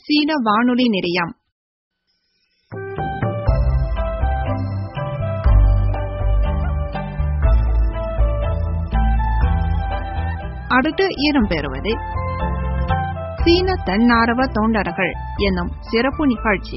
சீன வானொலி நிலையம் அடுத்து இடம்பெறுவது சீன தன்னார்வ தொண்டர்கள் என்னும் சிறப்பு நிகழ்ச்சி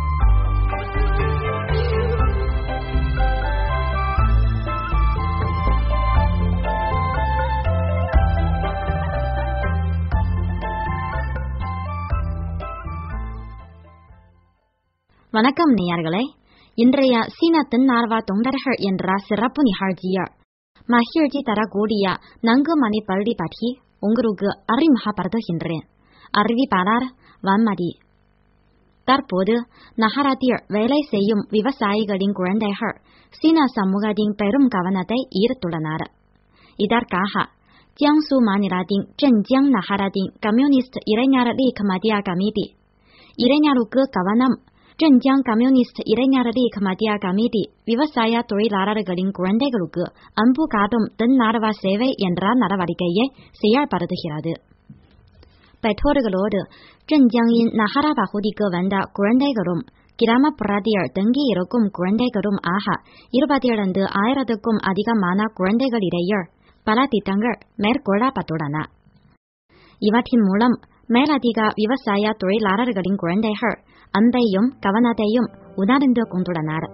வணக்கம் நேயர்களே இன்றைய சீன தன்னார்வ தொண்டர்கள் என்ற சிறப்பு நிகழ்ச்சியில் மகிழ்ச்சி தரக்கூடிய நன்கு மணி பள்ளி பற்றி உங்களுக்கு அறிமுகப்படுத்துகின்றேன் அறிவிப்பாளர் வன்மதி தற்போது நகரத்தில் வேலை செய்யும் விவசாயிகளின் குழந்தைகள் சீன சமூகத்தின் பெரும் கவனத்தை ஈர்த்துள்ளனர் இதற்காக ஜியாங்சு மாநிலத்தின் ஜென்ஜியாங் நகரத்தின் கம்யூனிஸ்ட் இளைஞர் லீக் மத்திய கமிட்டி இளைஞருக்கு கவனம் ஜென்ஜியாங் கம்யூனிஸ்ட் இளைஞர் லீக் மத்திய கமிட்டி விவசாய தொழிலாளர்களின் குழந்தைகளுக்கு அன்பு காட்டும் தன்னார்வ சேவை என்ற நடவடிக்கையை செயல்படுத்துகிறது பெற்றோர்களோடு ஜென்ஜியாங்கின் நகர பகுதிக்கு வந்த குழந்தைகளும் கிராமப்புறத்தில் தங்கி இருக்கும் குழந்தைகளும் ஆக இருபத்தி இரண்டு ஆயிரத்துக்கும் அதிகமான குழந்தைகளிடையே பல திட்டங்கள் மேற்கொள்ளப்பட்டுள்ளன இவற்றின் மூலம் மேலதிக விவசாய தொழிலாளர்களின் குழந்தைகள் அன்பையும் கவனத்தையும் உணர்ந்து கொண்டுள்ளனர்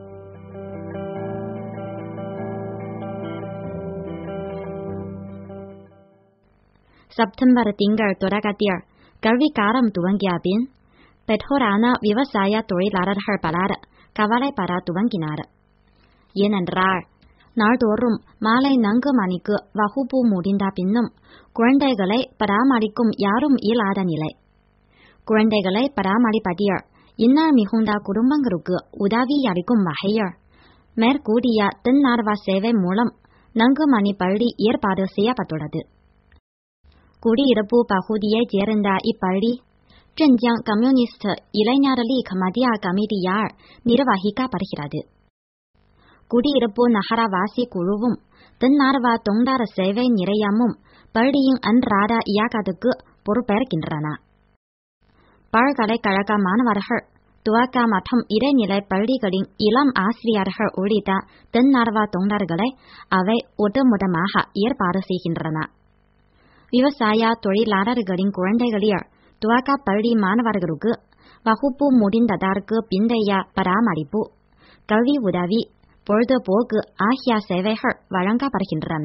செப்டம்பர் திங்கள் தொடக்கத்தில் கல்விக்காலம் துவங்கிய பின் பெற்றோரான விவசாய தொழிலாளர்கள் பலர் கவலைப்பட துவங்கினார் ஏனென்றால் நாள்தோறும் மாலை நான்கு மணிக்கு வகுப்பு முடிந்த பின்னும் குழந்தைகளை பராமரிக்கும் யாரும் இல்லாத நிலை குழந்தைகளை பராமரிப்பதில் இன்னல் மிகுந்த குடும்பங்களுக்கு உதவி அளிக்கும் வகையில் மேற்கூடிய தன்னார்வ சேவை மூலம் நான்கு மணி பள்ளி ஏற்பாடு செய்யப்பட்டுள்ளது குடியிருப்பு பகுதியைச் சேர்ந்த இப்பள்ளி ஜென்ஜியாங் கம்யூனிஸ்ட் இளைஞர் லீக் மத்திய கமிட்டியால் நிர்வகிக்கப்படுகிறது குடியிருப்பு நகரவாசி குழுவும் தன்னார்வ தொண்டர் சேவை நிலையமும் பள்ளியின் அன்றாட இயக்கத்துக்கு பொறுப்பேற்கின்றன பல்கலைக்கழக மாணவர்கள் துவக்க மற்றும் இடைநிலை பள்ளிகளின் இளம் ஆசிரியர்கள் உள்ளிட்ட தன்னார்வ தொண்டர்களை அவை ஒட்டுமொத்தமாக ஏற்பாடு செய்கின்றன விவசாய தொழிலாளர்களின் குழந்தைகளில் துவக்க பள்ளி மாணவர்களுக்கு வகுப்பு முடிந்ததற்கு பிந்தைய பராமரிப்பு கல்வி உதவி பொழுதுபோக்கு ஆகிய சேவைகள் வழங்கப்படுகின்றன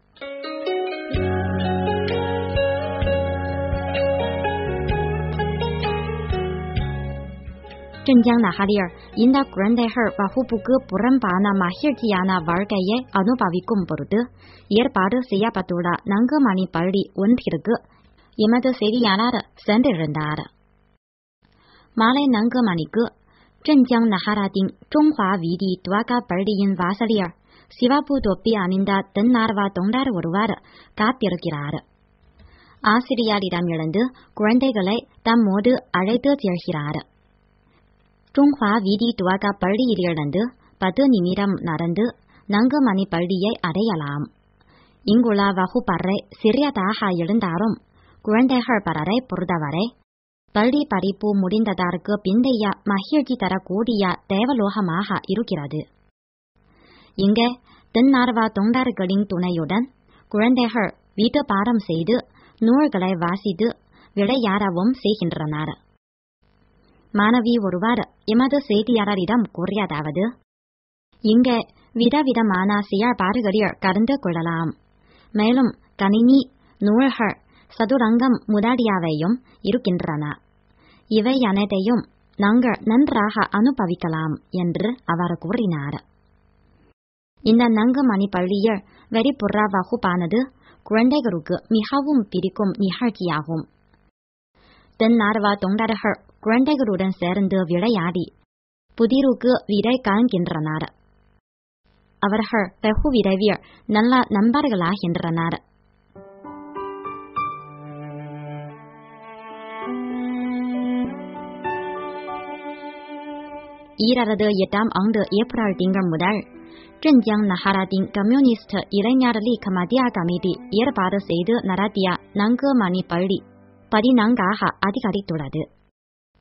ஜென்ஜியாங் நகரில் இந்த குழந்தைகள் வகுப்புக்கு புறம்பான மகிழ்ச்சியான வாழ்க்கையை அனுபவிக்கும் பொருட்டு ஏற்பாடு செய்யப்பட்டுள்ள நன்கு மணி பள்ளி ஒன்றிற்கு எமது செய்தியாளர் சென்றிருந்தார் மாலை நான்கு மணிக்கு ஜென்ஜியாங் நகரத்தின் ஜோங்ஹா வீதி துவக்க பள்ளியின் வாசலில் சிவப்பு தொப்பி அணிந்த தன்னார்வ தொண்டர் ஒருவர் காத்திருக்கிறார் ஆசிரியரிடமிருந்து குழந்தைகளை தம்மோடு அழைத்து செல்கிறார் ஜோங்ஹா வீதி துவக்க பள்ளியிலிருந்து பத்து நிமிடம் நடந்து நான்கு மணி பள்ளியை அடையலாம் இங்குள்ள வகுப்பறை சிறியதாக இருந்தாலும் குழந்தைகள் பலரை பொறுத்தவரை பள்ளி படிப்பு முடிந்ததற்கு பிந்தைய மகிழ்ச்சி தரக்கூடிய தேவலோகமாக இருக்கிறது இங்கே தன்னார்வ தொண்டர்களின் துணையுடன் குழந்தைகள் வீட்டு பாடம் செய்து நூல்களை வாசித்து விளையாடவும் செய்கின்றனர் மாணவி ஒருவர் எமது செய்தியாளரிடம் கூறியதாவது இங்கே விதவிதமான செயல்பாடுகளில் கலந்து கொள்ளலாம் மேலும் கணினி நூல்கள் சதுரங்கம் முதலியவையும் இருக்கின்றன இவை அனைத்தையும் நாங்கள் நன்றாக அனுபவிக்கலாம் என்று அவர் கூறினார் இந்த நன்கு மணி பள்ளியில் வெளிப்புற வகுப்பானது குழந்தைகளுக்கு மிகவும் பிடிக்கும் நிகழ்ச்சியாகும் தன்னார்வ தொண்டர்கள் குழந்தைகளுடன் சேர்ந்து விளையாடி புதிருக்கு விடை காண்கின்றனர் அவர்கள் வெகு விரைவில் நல்ல நண்பர்களாகின்றனர் ஈரது எட்டாம் ஆண்டு ஏப்ரல் திங்கள் முதல் ஜென்ஜியாங் நகரத்தின் கம்யூனிஸ்ட் இளைஞர் லீக் மத்திய கமிட்டி ஏற்பாடு செய்து நடத்திய நான்கு மணி பள்ளி பதினான்காக அதிகரித்துள்ளது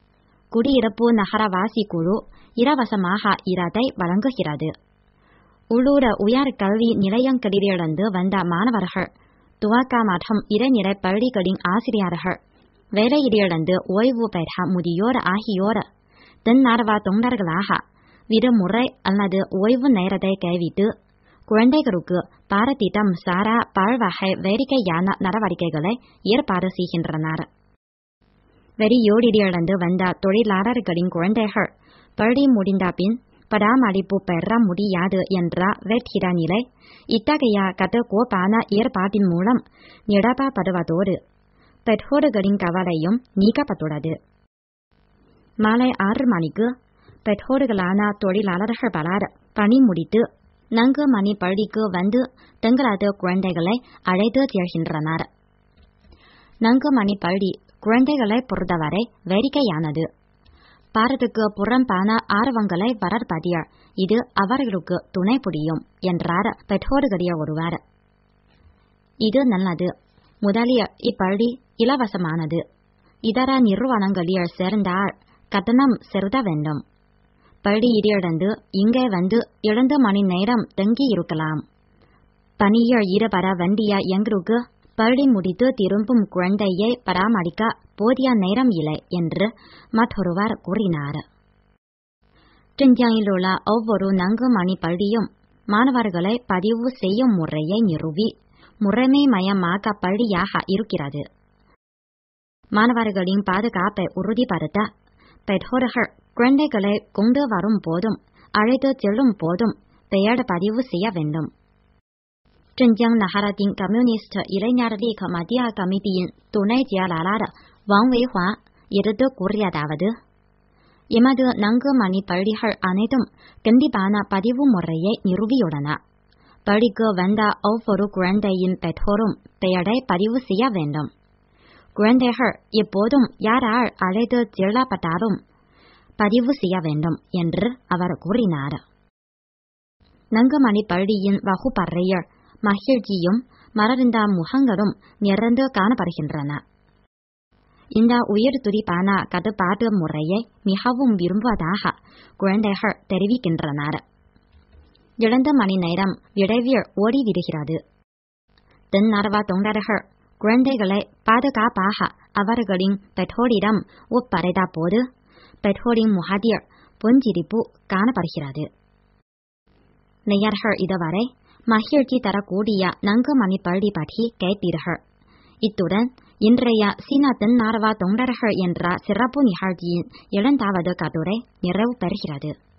குடியிருப்பு நகரவாசி குழு இலவசமாக இரதை வழங்குகிறது உள்ளூர் உயர் கல்வி நிலையங்களிலிருந்து வந்த மாணவர்கள் துவக்க மற்றும் இடைநிலை பள்ளிகளின் ஆசிரியர்கள் வேலையிலிருந்து ஓய்வு பெற்ற முதியோர் ஆகியோர் தன்னார்வ தொண்டர்களாக விடுமுறை அல்லது ஓய்வு நேரத்தை கைவிட்டு குழந்தைகளுக்கு பாரதிடம் சாரா பல்வகை வேடிக்கையான நடவடிக்கைகளை ஏற்பாடு செய்கின்றனர் வெளியூரிலிருந்து வந்த தொழிலாளர்களின் குழந்தைகள் பள்ளி முடிந்த பின் பராமரிப்பு பெற முடியாது என்ற வெற்றிட நிலை இத்தகைய கட்டுக்கோப்பான ஏற்பாட்டின் மூலம் நிரப்பப்படுவதோடு பெற்றோர்களின் கவலையும் நீக்கப்பட்டுள்ளது மாலை ஆறு மணிக்கு பெற்றோர்களான தொழிலாளர்கள் பலர் பணி முடித்து நன்கு மணி பள்ளிக்கு வந்து தங்களது குழந்தைகளை அழைத்து செல்கின்றனர் நன்கு மணி பள்ளி குழந்தைகளை பொறுத்தவரை வேடிக்கையானது பாரதுக்கு புறம்பான ஆர்வங்களை வளர்ப்பதில் இது அவர்களுக்கு துணை புரியும் என்றார் பெற்றோர்களில் ஒருவர் இது நல்லது முதலில் இப்பள்ளி இலவசமானது இதர நிறுவனங்களில் சேர்ந்தால் கட்டணம் செலுத்த வேண்டும் பள்ளியிலிருந்து இங்கே வந்து இரண்டு மணி நேரம் தங்கி இருக்கலாம் பணியில் ஈடுபட வேண்டிய எங்களுக்கு பள்ளி முடித்து திரும்பும் குழந்தையை பராமரிக்க போதிய நேரம் இல்லை என்று மற்றொருவர் கூறினார் ஜென்ஜாங்கில் உள்ள ஒவ்வொரு நன்கு மணி பள்ளியும் மாணவர்களை பதிவு செய்யும் முறையை நிறுவி முறைமை மயமாக்க பள்ளியாக இருக்கிறது மாணவர்களின் பாதுகாப்பை உறுதிப்படுத்த பெற்றோர்கள் குழந்தைகளை கொண்டு வரும் போதும் அழைத்து செல்லும் போதும் பெயர் பதிவு செய்ய வேண்டும் ஜென்ஜியாங் நகரத்தின் கம்யூனிஸ்ட் இளைஞர் லீக் மத்திய கமிட்டியின் துணை செயலாளர் வாங் வெய்ஹுவா எடுத்து கூறியதாவது எமது நன்கு மணி பள்ளிகள் அனைத்தும் கண்டிப்பான பதிவு முறையை நிறுவியுள்ளன பள்ளிக்கு வந்த ஒவ்வொரு குழந்தையின் பெற்றோரும் பெயரை பதிவு செய்ய வேண்டும் குழந்தைகள் எப்போதும் யாரால் அழைத்து செல்லப்பட்டாலும் பதிவு செய்ய வேண்டும் என்று அவர் கூறினார் நங்கமணி பள்ளியின் வகுப்பறையில் மகிழ்ச்சியும் மலர்ந்த முகங்களும் நிறைந்து காணப்படுகின்றன இந்த உயிர் துடிப்பான கட்டுப்பாட்டு முறையை மிகவும் விரும்புவதாக குழந்தைகள் தெரிவிக்கின்றனர் இரண்டு மணி நேரம் விரைவில் ஓடிவிடுகிறது தென்னார்வ தொண்டர்கள் குழந்தைகளை பாதுகாப்பாக அவர்களின் பெற்றோரிடம் ஒப்படைத்த போது பெற்றோரின் முகத்தில் புஞ்சிரிப்பு காணப்படுகிறது நேயர்கள் இதுவரை மகிழ்ச்சி தரக்கூடிய நன்கு மணி பள்ளி பற்றி கேட்டீர்கள் இத்துடன் இன்றைய சீனா தென்னார்வ தொண்டர்கள் என்ற சிறப்பு நிகழ்ச்சியின் இரண்டாவது கட்டுரை நிறைவு பெறுகிறது